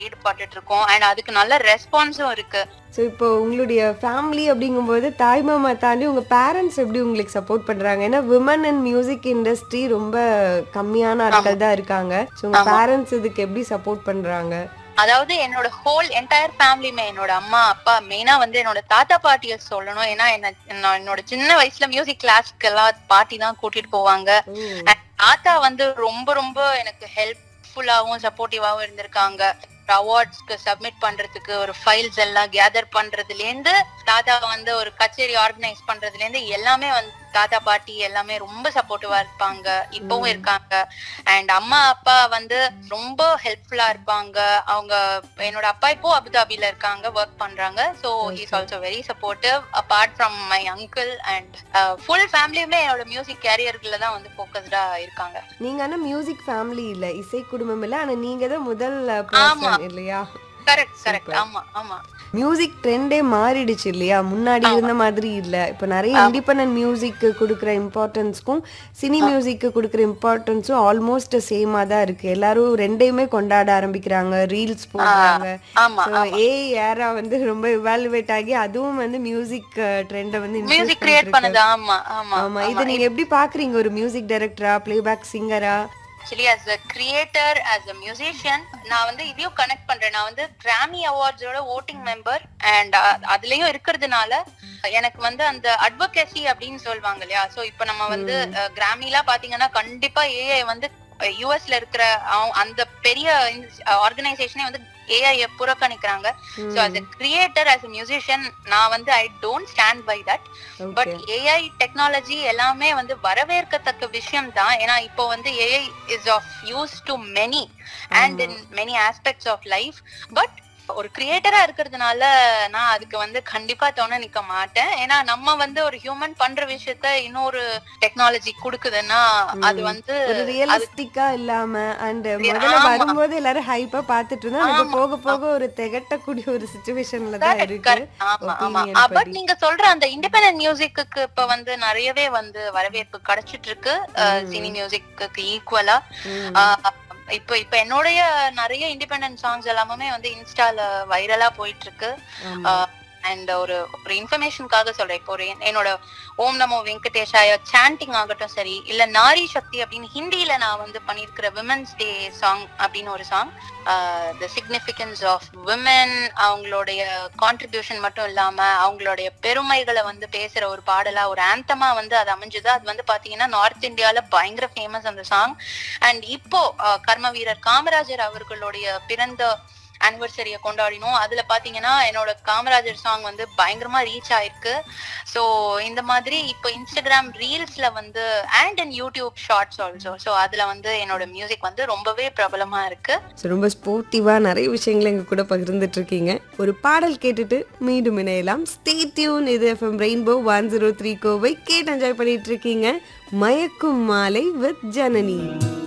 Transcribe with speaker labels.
Speaker 1: ஈடுபட்டுட்டு இருக்கோம் அண்ட் அதுக்கு நல்ல ரெஸ்பான்ஸும் இருக்கு
Speaker 2: ஸோ இப்போ உங்களுடைய ஃபேமிலி அப்படிங்கும்போது தாய் மாமா தாண்டி உங்க பேரண்ட்ஸ் எப்படி உங்களுக்கு சப்போர்ட் பண்றாங்க ஏன்னா விமன் அண்ட் மியூசிக் இண்டஸ்ட்ரி ரொம்ப கம்மியான ஆட்கள் தான் இருக்காங்க ஸோ உங்க பேரண்ட்ஸ் இதுக்கு எப்படி சப்போர்ட் பண்றாங்க
Speaker 1: அதாவது என்னோட ஹோல் என்டையர் ஃபேமிலியுமே என்னோட அம்மா அப்பா மெயினா வந்து என்னோட தாத்தா பாட்டிய சொல்லணும் ஏன்னா என்ன நான் என்னோட சின்ன வயசுல மியூசிக் கிளாஸ்க்கு எல்லாம் பாட்டி தான் கூட்டிட்டு போவாங்க And தாத்தா வந்து ரொம்ப ரொம்ப எனக்கு ஹெல்ப்ஃபுல்லாவும் சப்போர்ட்டிவாவும் இருந்திருக்காங்க அவார்ட்ஸ்க்கு சப்மிட் பண்றதுக்கு ஒரு ஃபைல்ஸ் எல்லாம் கேதர் பண்றதுல இருந்து தாத்தா வந்து ஒரு கச்சேரி ஆர்கனைஸ் பண்றதுல இருந்து எல்லாமே வந்து தாத்தா பாட்டி எல்லாமே ரொம்ப சப்போர்ட்டிவா இருப்பாங்க இப்பவும் இருக்காங்க அண்ட் அம்மா அப்பா வந்து ரொம்ப ஹெல்ப்ஃபுல்லா இருப்பாங்க அவங்க என்னோட அப்பா இப்போ அபுதாபில இருக்காங்க ஒர்க் பண்றாங்க so is also very supportive apart from my uncle and full ஃபேமிலியுமே என்னோட மியூசிக் கேரியர்ல தான் வந்து ஃபோக்கஸ்டா இருக்காங்க
Speaker 2: நீங்க ஆனா மியூசிக் ஃபேமிலி இல்ல இசை குடும்பம் இல்ல ஆனா நீங்க தான் முதல்
Speaker 1: ஆமா.
Speaker 2: பர்சன் இல்லையா
Speaker 1: கரெக்ட் கரெக்ட் ஆமா ஆமா
Speaker 2: மியூசிக் ட்ரெண்டே மாறிடுச்சு இல்லையா முன்னாடி இருந்த மாதிரி இல்ல இப்போ நிறைய இண்டிபெண்டன்ட் மியூசிக்கு கொடுக்குற இம்பார்ட்டன்ஸ்க்கும் சினி மியூசிக்கு கொடுக்குற இம்பார்ட்டன்ஸும் ஆல்மோஸ்ட் சேமா தான் இருக்கு எல்லாரும் ரெண்டையுமே கொண்டாட ஆரம்பிக்கிறாங்க ரீல்ஸ் போடுறாங்க
Speaker 1: ஆமா
Speaker 2: ஏ ஏரா வந்து ரொம்ப இவாலுவேட் ஆகி அதுவும் வந்து மியூசிக் ட்ரெண்டை வந்து influence
Speaker 1: மியூசிக் கிரியேட்
Speaker 2: பண்ணிட்டு
Speaker 1: பண்ணது ஆமா ஆமா
Speaker 2: ஆமா இது நீங்க எப்படி பாக்குறீங்க ஒரு மியூசிக் டைரக்டரா பிளேபேக் சிங்கரா
Speaker 1: actually as a creator as a musician நான் வந்து இதையும் கனெக்ட் பண்றேன் நான் வந்து கிராமி அவார்ட்ஸோட ஓட்டிங் மெம்பர் அண்ட் அதுலயும் இருக்கிறதுனால எனக்கு வந்து அந்த அட்வொகேசி அப்படின்னு சொல்லுவாங்க இல்லையா சோ இப்போ நம்ம வந்து கிராமிலாம் பாத்தீங்கன்னா கண்டிப்பா ஏஐ வந்து யூஎஸ்ல இருக்கிற அவ- அந்த பெரிய ஆர்கனைசேஷனே வந்து ஏஐ புறக்கணிக்கிறாங்க so as a creator as a musician நான் வந்து I don't stand by that but AI technology எல்லாமே வந்து வரவேற்கத்தக்க விஷயம் தான் ஏன்னா இப்போ வந்து AI is of use to many and in many aspects of life but ஒரு கிரியேட்டரா இருக்கிறதுனால நான் அதுக்கு வந்து கண்டிப்பா துணை நிக்க மாட்டேன் ஏன்னா நம்ம வந்து ஒரு ஹியூமன் பண்ற விஷயத்த இன்னொரு டெக்னாலஜி கொடுக்குதுன்னா அது வந்து
Speaker 2: ஒரு ரியலிஸ்டிக்கா இல்லாம அண்ட் முதல்ல
Speaker 1: ஆமா.
Speaker 2: வரும்போது எல்லாரும் ஹைப்பா பாத்துட்டு இருந்தா அது போக போக ஒரு திகட்டக்கூடிய ஒரு சுச்சுவேஷன்ல தான்
Speaker 1: Correct,
Speaker 2: இருக்கு
Speaker 1: correct. ஆமா ஆமா
Speaker 2: opinion
Speaker 1: பட்
Speaker 2: படி.
Speaker 1: நீங்க சொல்ற அந்த இண்டிபெண்டன்ட் மியூசிக்கு இப்ப வந்து நிறையவே வந்து வரவேற்பு கிடைச்சிட்டு இருக்கு சினி மியூசிக்கு ஈக்குவலா
Speaker 2: ம்.
Speaker 1: இப்போ இப்ப என்னுடைய நிறைய இண்டிபெண்டன்ட் சாங்ஸ் எல்லாமே வந்து இன்ஸ்டால வைரலா போயிட்டு இருக்கு
Speaker 2: ஆமா.
Speaker 1: அண்ட் ஒரு ஒரு இன்ஃபர்மேஷனுக்காக சொல்றேன் இப்போ ஒரு என்- என்னோட ஓம் நமோ வெங்கடேஷாய சாண்டிங் ஆகட்டும் சரி இல்ல நாரி சக்தி அப்படின்னு ஹிந்தியில நான் வந்து பண்ணியிருக்கிற விமன்ஸ் டே சாங் அப்படின்னு ஒரு song the significance of women அவங்களுடைய கான்ட்ரிபியூஷன் மட்டும் இல்லாம அவங்களுடைய பெருமைகளை வந்து பேசுற ஒரு பாடலா ஒரு ஆந்தமா வந்து அது அமைஞ்சது அது வந்து பாத்தீங்கன்னா நார்த் இந்தியால பயங்கர ஃபேமஸ் அந்த சாங் அண்ட் இப்போ அஹ், கர்ம வீரர் காமராஜர் அவர்களுடைய பிறந்த ஆனிவர்சரியை கொண்டாடினோம் அதுல பாத்தீங்கன்னா என்னோட காமராஜர் சாங் வந்து பயங்கரமா ரீச் ஆயிருக்கு சோ இந்த மாதிரி இப்போ இன்ஸ்டாகிராம் ரீல்ஸ்ல வந்து and in YouTube shorts also so அதுல வந்து என்னோட மியூசிக் வந்து ரொம்பவே பிரபலமா இருக்கு
Speaker 2: So, ரொம்ப ஸ்போர்ட்டிவா நிறைய விஷயங்களை எங்க கூட பகிர்ந்துட்டு இருக்கீங்க ஒரு பாடல் கேட்டுட்டு மீண்டும் இணையலாம் ஸ்டே டியூன் இது FM rainbow one zero three Kovai கேட்டு என்ஜாய் பண்ணிட்டு இருக்கீங்க மயக்கும் மாலை வித் ஜனனி